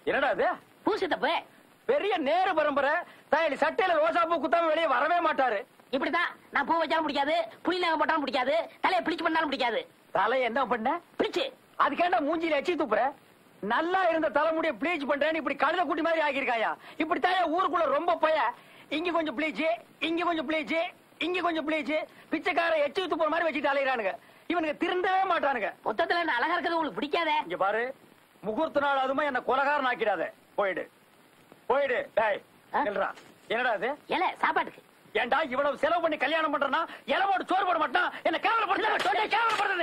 என்னடா இது பூசி தப்பு பெரிய நேரு பரம்பரை தயலி சட்டையில ரோசா பூ குத்தாம வெளியே வரவே மாட்டாரு இப்படிதான் நான் பூ வச்சாலும் பிடிக்காது புளி நகை போட்டாலும் பிடிக்காது தலையை பிடிச்சு பண்ணாலும் பிடிக்காது தலை என்ன பண்ண பிடிச்சு அதுக்கேண்டா மூஞ்சில எச்சி துப்புற நல்லா இருந்த தலைமுடிய ப்ளீச் பண்றேன்னு இப்படி கழுத குட்டி மாதிரி ஆக்கியிருக்காயா இப்படி தான் ஊருக்குள்ள ரொம்ப பய இங்க கொஞ்சம் ப்ளீச் இங்க கொஞ்சம் ப்ளீச் இங்க கொஞ்சம் ப்ளீச் பிச்சைக்கார எச்சி துப்புற மாதிரி வச்சுட்டு அலையிறானுங்க இவனுக்கு திருந்தவே மாட்டானுங்க மொத்தத்துல என்ன அழகா இருக்கிறது உங்களுக்கு பிடிக்காதே இங்க பாரு முகூர்த்த நாள் அதுமா என்ன கொலகாரன் ஆக்கிடாத போயிடு போயிடு டேய் ஆ? நில்றா. என்னடா இது ஏல சாப்பாட்டுக்கு ஏன்டா இவ்வளவு செலவு பண்ணி கல்யாணம் பண்றனா இளவோடு சோறு போட மாட்டான் என்ன கேவலப்படுத்த கேவலப்படுத்த